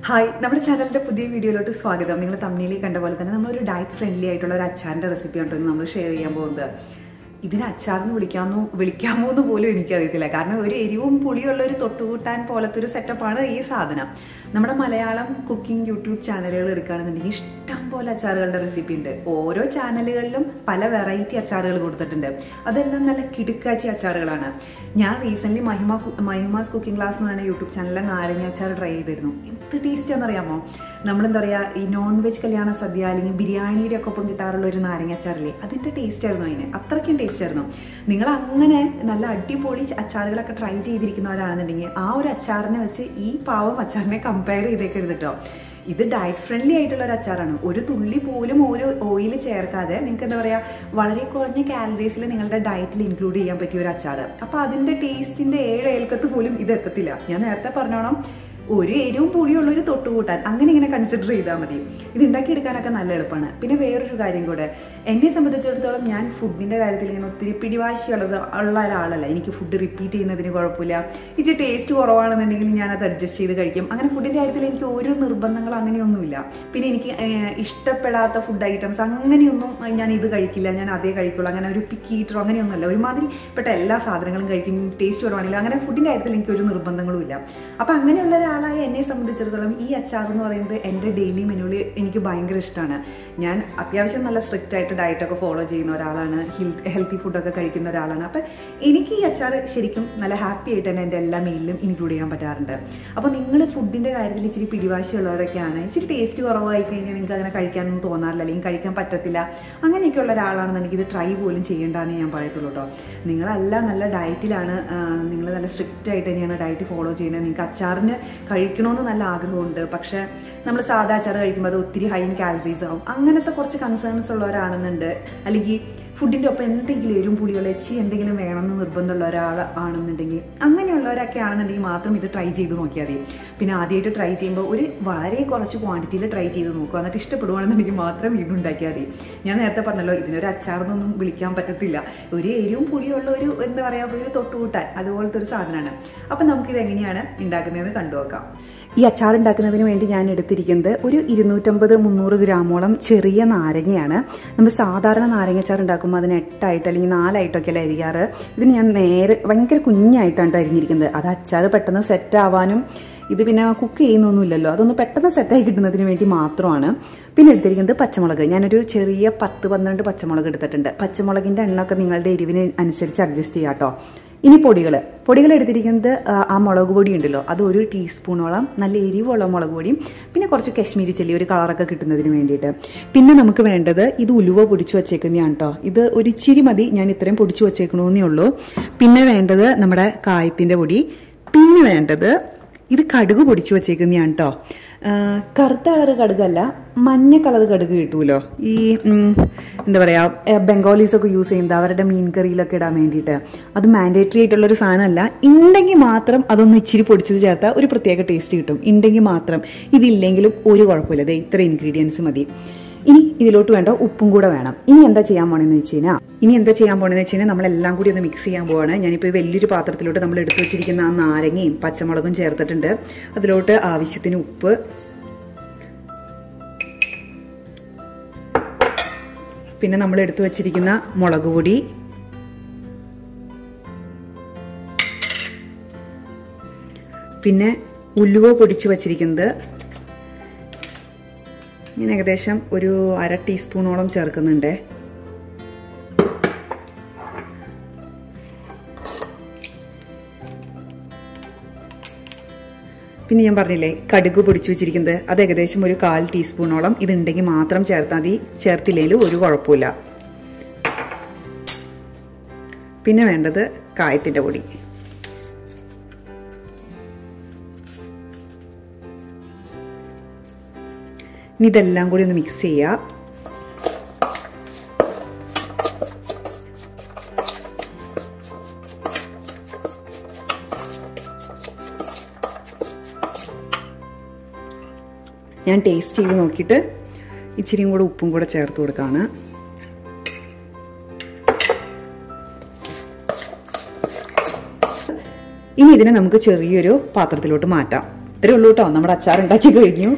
hi നമ്മുടെ ചാനലിന്റെ പുതിയ വീഡിയോയിലോട്ട് സ്വാഗതം നിങ്ങൾ തമ്മിലി കണ്ട പോലെ തന്നെ നമ്മളൊരു ഡയറ്റ് ഫ്രണ്ട്ലി ആയിട്ടുള്ള ഒരു അച്ചാറിന്റെ റെസിപ്പി ആണ് നമ്മൾ ഷെയർ ചെയ്യാൻ പോകുന്നത് ഇതിന് അച്ചാറെന്ന് വിളിക്കാമോ വിളിക്കാമോ എന്ന് പോലും എനിക്കറിയത്തില്ല കാരണം ഒരു എരിവും പുളിയുള്ള ഒരു തൊട്ടുകൂട്ടാൻ പോലത്തെ ഒരു സെറ്റപ്പാണ് ഈ സാധനം നമ്മുടെ മലയാളം കുക്കിംഗ് യൂട്യൂബ് ചാനലുകൾ എടുക്കുകയാണെന്നുണ്ടെങ്കിൽ ഇഷ്ടം പോലെ അച്ചാറുകളുടെ റെസിപ്പി ഉണ്ട് ഓരോ ചാനലുകളിലും പല വെറൈറ്റി അച്ചാറുകൾ കൊടുത്തിട്ടുണ്ട് അതെല്ലാം നല്ല കിടുക്കാച്ചി അച്ചാറുകളാണ് ഞാൻ റീസെന്റ് മഹിമ കു- മഹിമാസ് കുക്കിംഗ് ക്ലാസ് എന്ന് പറയുന്ന യൂട്യൂബ് ചാനലിലെ നാരങ്ങ അച്ചാർ ട്രൈ ചെയ്തിരുന്നു എന്ത് ടേസ്റ്റ് ആണെന്നറിയാമോ നമ്മളെന്താ പറയുക ഈ നോൺ വെജ് കല്യാണ സദ്യ അല്ലെങ്കിൽ ബിരിയാണിയുടെ ഒക്കെ ഒപ്പം കിട്ടാറുള്ള ഒരു നാരങ്ങ അച്ചാറില്ലേ അതിൻ്റെ ടേസ്റ്റ് ആയിരുന്നു അതിന് അത്രയ്ക്കും ടേസ്റ്റ് ആയിരുന്നു നിങ്ങൾ അങ്ങനെ നല്ല അടിപൊളി അച്ചാറുകളൊക്കെ ട്രൈ ചെയ്തിരിക്കുന്നവരാണെന്നുണ്ടെങ്കിൽ ആ ഒരു അച്ചാറിനെ വെച്ച് ഈ പാവം അച്ചാറിനെ കമ്പയർ ചെയ്തേക്കരുത് കേട്ടോ ഇത് ഡയറ്റ് ഫ്രണ്ട്ലി ആയിട്ടുള്ള ഒരു അച്ചാറാണ് ഒരു തുള്ളി പോലും ഒരു ഓയിൽ ചേർക്കാതെ നിങ്ങൾക്ക് എന്താ പറയുക വളരെ കുറഞ്ഞ കാലറീസിൽ നിങ്ങളുടെ ഡയറ്റിൽ ഇൻക്ലൂഡ് ചെയ്യാൻ പറ്റിയ ഒരു അച്ചാർ അപ്പോൾ അതിൻ്റെ ടേസ്റ്റിൻ്റെ ഏഴ് ഏൽക്കത്ത് പോലും ഇത് എത്തത്തില്ല ഞാൻ നേരത്തെ പറഞ്ഞോണം ഒരു എരിവും പുളിയുള്ള ഒരു തൊട്ടുകൂട്ടാൻ അങ്ങനെ ഇങ്ങനെ കൺസിഡർ ചെയ്താൽ മതി ഇത് ഉണ്ടാക്കിയെടുക്കാനൊക്കെ നല്ല എളുപ്പമാണ് പിന്നെ വേറൊരു കാര്യം കൂടെ എന്നെ സംബന്ധിച്ചിടത്തോളം ഞാൻ ഫുഡിൻ്റെ കാര്യത്തിൽ ഇങ്ങനെ ഒത്തിരി പിടിവാശിയുള്ളത് ഉള്ള ഒരാളല്ല എനിക്ക് ഫുഡ് റിപ്പീറ്റ് ചെയ്യുന്നതിന് കുഴപ്പമില്ല ഇച്ചിരി ടേസ്റ്റ് കുറവാണെന്നുണ്ടെങ്കിൽ ഞാൻ അത് അഡ്ജസ്റ്റ് ചെയ്ത് കഴിക്കും അങ്ങനെ ഫുഡിൻ്റെ കാര്യത്തിൽ എനിക്ക് ഒരു നിർബന്ധങ്ങളും അങ്ങനെയൊന്നുമില്ല പിന്നെ എനിക്ക് ഏഹ്, ഇഷ്ടപ്പെടാത്ത ഫുഡ് ഐറ്റംസ് അങ്ങനെയൊന്നും ഞാൻ ഇത് കഴിക്കില്ല ഞാൻ അതേ കഴിക്കുള്ളൂ അങ്ങനെ ഒരു പിക്ക് ഈറ്ററോ അങ്ങനെയൊന്നുമല്ല ഒരുമാതിരി പെട്ട എല്ലാ സാധനങ്ങളും കഴിക്കും ടേസ്റ്റ് കുറവാണെങ്കിലും അങ്ങനെ ഫുഡിൻ്റെ കാര്യത്തിൽ എനിക്ക് ഒരു നിർബന്ധങ്ങളും ഇല്ല അപ്പം അങ്ങനെയുള്ള ഒരാളായ എന്നെ സംബന്ധിച്ചിടത്തോളം ഈ അച്ചാർ എന്ന് പറയുന്നത് എൻ്റെ ഡെയിലി മെനുവിൽ എനിക്ക് ഭയങ്കര ഇഷ്ടമാണ് ഞാൻ അത്യാവശ്യം നല്ല സ്ട്രിക്റ്റ് ആയിട്ട് ഡയറ്റൊക്കെ ഫോളോ ചെയ്യുന്ന ഒരാളാണ് ഹെൽത്തി ഫുഡൊക്കെ കഴിക്കുന്ന ഒരാളാണ് അപ്പം എനിക്ക് ഈ അച്ചാർ ശരിക്കും നല്ല ഹാപ്പി ആയിട്ട് തന്നെ എൻ്റെ എല്ലാ മീലിലും ഇൻക്ലൂഡ് ചെയ്യാൻ പറ്റാറുണ്ട് അപ്പോൾ നിങ്ങൾ ഫുഡിൻ്റെ കാര്യത്തിൽ ഇച്ചിരി പിടിവാശിയുള്ളവരൊക്കെയാണ് ഇച്ചിരി ടേസ്റ്റ് കുറവായി കഴിഞ്ഞാൽ നിങ്ങൾക്ക് അങ്ങനെ കഴിക്കാനൊന്നും തോന്നാറില്ല അല്ലെങ്കിൽ കഴിക്കാൻ പറ്റത്തില്ല അങ്ങനെയൊക്കെയുള്ള ഒരാളാണെന്നുണ്ടെങ്കിൽ ഇത് ട്രൈ പോലും ചെയ്യേണ്ടെന്ന് ഞാൻ പറയത്തുള്ളൂ കേട്ടോ നിങ്ങളെല്ലാം നല്ല ഡയറ്റിലാണ് നിങ്ങൾ നല്ല സ്ട്രിക്റ്റ് ആയിട്ട് തന്നെയാണ് ഡയറ്റ് ഫോളോ ചെയ്യുന്നത് നിങ്ങൾക്ക് അച്ചാറിന് കഴിക്കണമെന്ന് നല്ല ആഗ്രഹമുണ്ട് പക്ഷേ നമ്മൾ സാധാ അച്ചാർ കഴിക്കുമ്പോൾ അത് ഒത്തിരി ഹൈ ഇൻ കാലറീസ് ആവും അങ്ങനത്തെ കുറച്ച് കൺസേൺസ് ഉള്ളവരാണെന്നുണ്ട് അല്ലെങ്കിൽ ഫുഡിൻ്റെ ഒപ്പം എന്തെങ്കിലും എരും പുളിയുള്ള എച്ചി എന്തെങ്കിലും വേണമെന്ന് നിർബന്ധമുള്ള ഒരാൾ ആണെന്നുണ്ടെങ്കിൽ അങ്ങനെയുള്ളവരൊക്കെ ആണെന്നുണ്ടെങ്കിൽ മാത്രം ഇത് ട്രൈ ചെയ്ത് നോക്കിയാൽ മതി പിന്നെ ആദ്യമായിട്ട് ട്രൈ ചെയ്യുമ്പോൾ ഒരു വളരെ കുറച്ച് ക്വാണ്ടിറ്റിയിൽ ട്രൈ ചെയ്ത് നോക്കുക എന്നിട്ട് ഇഷ്ടപ്പെടുവാണെന്നുണ്ടെങ്കിൽ മാത്രം വീണ്ടും ഉണ്ടാക്കിയാൽ മതി ഞാൻ നേരത്തെ പറഞ്ഞല്ലോ ഇതിനൊരു അച്ചാർന്നൊന്നും വിളിക്കാൻ പറ്റത്തില്ല ഒരു എരിവും പുളിയുള്ള ഒരു എന്താ പറയുക ഒരു തൊട്ടുകൂട്ടാൻ അതുപോലത്തെ ഒരു സാധനമാണ് അപ്പം നമുക്കിത് എങ്ങനെയാണ് ഉണ്ടാക്കുന്നതെന്ന് കണ്ടുനോക്കാം ഈ അച്ചാർ ഉണ്ടാക്കുന്നതിന് വേണ്ടി ഞാൻ എടുത്തിരിക്കുന്നത് ഒരു ഇരുന്നൂറ്റമ്പത് മുന്നൂറ് ഗ്രാമോളം ചെറിയ നാരങ്ങയാണ് നമ്മൾ സാധാരണ നാരങ്ങ അച്ചാർ ഉണ്ടാക്കുമ്പോൾ അതിന് എട്ടായിട്ട് അല്ലെങ്കിൽ നാലായിട്ടൊക്കെ അല്ലേ അരിയാറ് ഇതിന് ഞാൻ നേരെ ഭയങ്കര കുഞ്ഞായിട്ടാണ് ട്ടോ അരിഞ്ഞിരിക്കുന്നത് അത് അച്ചാർ പെട്ടെന്ന് സെറ്റ് ആവാനും ഇത് പിന്നെ കുക്ക് ചെയ്യുന്നൊന്നുമില്ലല്ലോ അതൊന്ന് പെട്ടെന്ന് സെറ്റായി കിട്ടുന്നതിന് വേണ്ടി മാത്രമാണ് പിന്നെ എടുത്തിരിക്കുന്നത് പച്ചമുളക് ഞാനൊരു ചെറിയ പത്ത് പന്ത്രണ്ട് പച്ചമുളക് എടുത്തിട്ടുണ്ട് പച്ചമുളകിൻ്റെ എണ്ണമൊക്കെ നിങ്ങളുടെ എരിവിന് അനുസരിച്ച് അഡ്ജസ്റ്റ് ചെയ്യാം കേട്ടോ ഇനി പൊടികൾ പൊടികൾ എടുത്തിരിക്കുന്നത് ആ, ആ മുളക് പൊടി ഉണ്ടല്ലോ അത് ഒരു ടീസ്പൂണോളം നല്ല എരിവുള്ള മുളക് പൊടിയും പിന്നെ കുറച്ച് കശ്മീരി ചെല്ലി ഒരു കളറൊക്കെ കിട്ടുന്നതിന് വേണ്ടിയിട്ട് പിന്നെ നമുക്ക് വേണ്ടത് ഇത് ഉലുവ പൊടിച്ചു വച്ചേക്കുന്നതാണ് കേട്ടോ ഇത് ഒരു ഇച്ചിരി മതി ഞാൻ ഇത്രയും പൊടിച്ചു വച്ചേക്കണമെന്നേ ഉള്ളൂ പിന്നെ വേണ്ടത് നമ്മുടെ കായത്തിൻ്റെ പൊടി പിന്നെ വേണ്ടത് ഇത് കടുക് പൊടിച്ചു വച്ചേക്കുന്നതാണ് കേട്ടോ കറുത്ത കളർ കടുകല്ല മഞ്ഞ കളർ കടുക് കിട്ടുമല്ലോ ഈ ഉം, എന്താ പറയുക ബംഗാളീസൊക്കെ യൂസ് ചെയ്യുന്നത് അവരുടെ മീൻ കറിയിലൊക്കെ ഇടാൻ വേണ്ടിയിട്ട് അത് മാൻഡേറ്ററി ആയിട്ടുള്ള ഒരു സാധനമല്ല ഉണ്ടെങ്കിൽ മാത്രം അതൊന്ന് ഇച്ചിരി പൊടിച്ചത് ചേർത്താൽ ഒരു പ്രത്യേക ടേസ്റ്റ് കിട്ടും ഉണ്ടെങ്കിൽ മാത്രം ഇതില്ലെങ്കിലും ഒരു കുഴപ്പമില്ല ദേ ഇത്ര ഇൻഗ്രീഡിയൻസ് മതി ഇനി ഇതിലോട്ട് വേണ്ട ഉപ്പും കൂടെ വേണം ഇനി എന്താ ചെയ്യാൻ പോണെന്ന് വെച്ച് കഴിഞ്ഞാൽ ഇനി എന്താ ചെയ്യാൻ പോണെന്ന് വെച്ച് കഴിഞ്ഞാൽ നമ്മളെല്ലാം കൂടി ഒന്ന് മിക്സ് ചെയ്യാൻ പോവാണ് ഞാനിപ്പോൾ ഈ വലിയൊരു പാത്രത്തിലോട്ട് നമ്മൾ എടുത്തു വെച്ചിരിക്കുന്ന ആ നാരങ്ങയും പച്ചമുളകും ചേർത്തിട്ടുണ്ട് അതിലോട്ട് ആവശ്യത്തിന് ഉപ്പ് പിന്നെ നമ്മൾ എടുത്തു വെച്ചിരിക്കുന്ന മുളക് പൊടി പിന്നെ ഉലുവ പൊടിച്ച് വച്ചിരിക്കുന്നത് ഞാൻ ഏകദേശം ഒരു അര ടീസ്പൂണോളം ചേർക്കുന്നുണ്ട് പിന്നെ ഞാൻ പറഞ്ഞില്ലേ കടുക് പൊടിച്ചു വെച്ചിരിക്കുന്നത് അത് ഏകദേശം ഒരു കാൽ ടീസ്പൂണോളം ഇതുണ്ടെങ്കിൽ മാത്രം ചേർത്താൽ മതി ചേർത്തില്ലെങ്കിലും ഒരു കുഴപ്പമില്ല പിന്നെ വേണ്ടത് കായത്തിൻ്റെ പൊടി ഇനി ഇതെല്ലാം കൂടി ഒന്ന് മിക്സ് ചെയ്യുക ഞാൻ ടേസ്റ്റ് ചെയ്ത് നോക്കിയിട്ട് ഇച്ചിരിയും കൂടെ ഉപ്പും കൂടെ ചേർത്ത് കൊടുക്കുകയാണ് ഇനി ഇതിനെ നമുക്ക് ചെറിയൊരു പാത്രത്തിലോട്ട് മാറ്റാം ഇത്രേ ഉള്ളൂ കേട്ടോ നമ്മുടെ അച്ചാർ ഉണ്ടാക്കി കഴിഞ്ഞു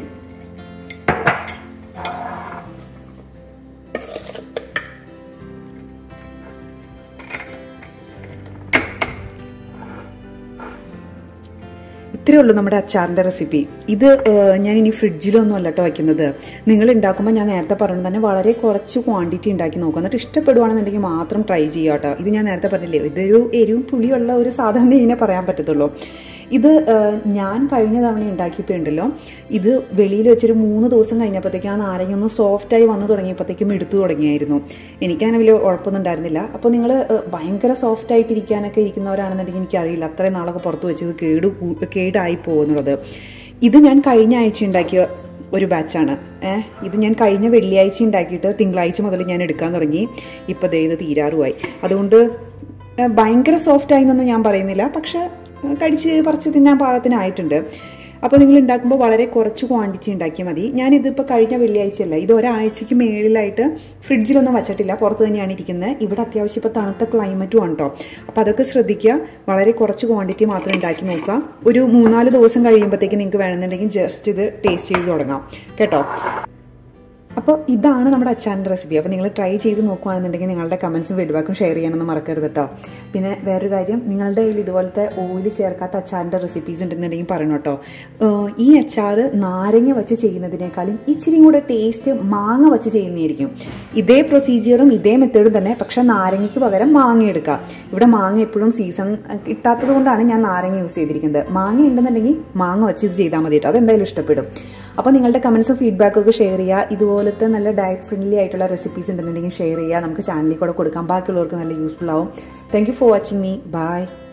ഇത്രയേ ഉള്ളൂ നമ്മുടെ അച്ചാറിൻ്റെ റെസിപ്പി ഇത് ഏഹ്, ഞാൻ ഇനി ഫ്രിഡ്ജിലൊന്നും അല്ല കേട്ടോ വയ്ക്കുന്നത് നിങ്ങൾ ഉണ്ടാക്കുമ്പോൾ ഞാൻ നേരത്തെ പറഞ്ഞത് തന്നെ വളരെ കുറച്ച് ക്വാണ്ടിറ്റി ഉണ്ടാക്കി നോക്കുക എന്നിട്ട് ഇഷ്ടപ്പെടുവാണെന്നുണ്ടെങ്കിൽ മാത്രം ട്രൈ ചെയ്യുക കേട്ടോ ഇത് ഞാൻ നേരത്തെ പറഞ്ഞില്ലേ ഇതൊരു എരിവും പുളിയുള്ള ഒരു സാധനം ഇതിനെ പറയാൻ പറ്റത്തുള്ളൂ ഇത് ഏഹ്, ഞാൻ കഴിഞ്ഞ തവണ ഉണ്ടാക്കിയപ്പോൾ ഉണ്ടല്ലോ ഇത് വെളിയിൽ വെച്ചൊരു മൂന്ന് ദിവസം കഴിഞ്ഞപ്പോഴത്തേക്കും ആ നാരങ്ങ ഒന്ന് സോഫ്റ്റായി വന്നു തുടങ്ങിയപ്പോഴത്തേക്കും എടുത്തു തുടങ്ങിയായിരുന്നു എനിക്കങ്ങനെ വലിയ കുഴപ്പമൊന്നും ഉണ്ടായിരുന്നില്ല അപ്പോൾ നിങ്ങൾ ഭയങ്കര സോഫ്റ്റ് ആയിട്ടിരിക്കാനൊക്കെ ഇരിക്കുന്നവരാണെന്നുണ്ടെങ്കിൽ എനിക്കറിയില്ല അത്രയും നാളൊക്കെ പുറത്ത് വെച്ചത് കേട് കൂ- കേടായി പോകുന്നുള്ളത് ഇത് ഞാൻ കഴിഞ്ഞ ആഴ്ച ഉണ്ടാക്കിയ ഒരു ബാച്ചാണ് ഏഹ് ഇത് ഞാൻ കഴിഞ്ഞ വെള്ളിയാഴ്ച ഉണ്ടാക്കിയിട്ട് തിങ്കളാഴ്ച മുതൽ ഞാൻ എടുക്കാൻ തുടങ്ങി ഇപ്പോൾ ദേ ഇത് തീരാറുമായി അതുകൊണ്ട് ഏഹ് ഭയങ്കര സോഫ്റ്റ് ആയിന്നൊന്നും ഞാൻ പറയുന്നില്ല പക്ഷെ ഏഹ് കടിച്ച് പറിച്ച് തിന്നാൻ പാകത്തിനായിട്ടുണ്ട് അപ്പോൾ നിങ്ങൾ ഉണ്ടാക്കുമ്പോൾ വളരെ കുറച്ച് ക്വാണ്ടിറ്റി ഉണ്ടാക്കിയാൽ മതി ഞാനിതിപ്പോൾ കഴിഞ്ഞ വെള്ളിയാഴ്ചയല്ല ഇത് ഒരാഴ്ചയ്ക്ക് മേളിലായിട്ട് ഫ്രിഡ്ജിലൊന്നും വച്ചിട്ടില്ല പുറത്ത് തന്നെയാണ് ഇരിക്കുന്നത് ഇവിടെ അത്യാവശ്യം ഇപ്പോൾ തണുത്ത ക്ലൈമറ്റും ആണ് കേട്ടോ അപ്പോൾ അതൊക്കെ ശ്രദ്ധിക്കുക വളരെ കുറച്ച് ക്വാണ്ടിറ്റി മാത്രം ഉണ്ടാക്കി നോക്കുക ഒരു മൂന്നാല് ദിവസം കഴിയുമ്പോഴത്തേക്ക് നിങ്ങൾക്ക് വേണമെന്നുണ്ടെങ്കിൽ ജസ്റ്റ് ഇത് ടേസ്റ്റ് ചെയ്ത് തുടങ്ങാം കേട്ടോ അപ്പോൾ ഇതാണ് നമ്മുടെ അച്ചാറിൻ്റെ റെസിപ്പി അപ്പോൾ നിങ്ങൾ ട്രൈ ചെയ്ത് നോക്കുകയാണെന്നുണ്ടെങ്കിൽ നിങ്ങളുടെ കമൻസും ഫീഡ്ബാക്കും ഷെയർ ചെയ്യാനൊന്നും മറക്കരുത് കേട്ടോ പിന്നെ വേറൊരു കാര്യം നിങ്ങളുടെ കയ്യിൽ ഇതുപോലത്തെ ഓയിൽ ചേർക്കാത്ത അച്ചാറിൻ്റെ റെസിപ്പീസ് ഉണ്ടെന്നുണ്ടെങ്കിൽ പറയണം കേട്ടോ ഏഹ് ഈ അച്ചാർ നാരങ്ങ വെച്ച് ചെയ്യുന്നതിനേക്കാളും ഇച്ചിരി കൂടെ ടേസ്റ്റ് മാങ്ങ വെച്ച് ചെയ്യുന്നതായിരിക്കും ഇതേ പ്രൊസീജിയറും ഇതേ മെത്തേഡും തന്നെ പക്ഷെ നാരങ്ങയ്ക്ക് പകരം മാങ്ങ എടുക്കുക ഇവിടെ മാങ്ങ എപ്പോഴും സീസൺ കിട്ടാത്തത് കൊണ്ടാണ് ഞാൻ നാരങ്ങ യൂസ് ചെയ്തിരിക്കുന്നത് മാങ്ങ ഉണ്ടെന്നുണ്ടെങ്കിൽ മാങ്ങ വെച്ച് ഇത് ചെയ്താൽ മതി കേട്ടോ അതെന്തായാലും ഇഷ്ടപ്പെടും അപ്പോൾ നിങ്ങളുടെ കമൻസും ഫീഡ്ബാക്കും ഒക്കെ ഷെയർ ചെയ്യുക ഇതുപോലത്തെ നല്ല ഡയറ്റ് ഫ്രണ്ട്ലി ആയിട്ടുള്ള റെസിപ്പീസ് ഉണ്ടെന്നുണ്ടെങ്കിൽ ഷെയർ ചെയ്യുക നമുക്ക് ചാനലിൽ കൂടെ കൊടുക്കാം ബാക്കിയുള്ളവർക്ക് നല്ല യൂസ്ഫുൾ ആവും thank you for watching me by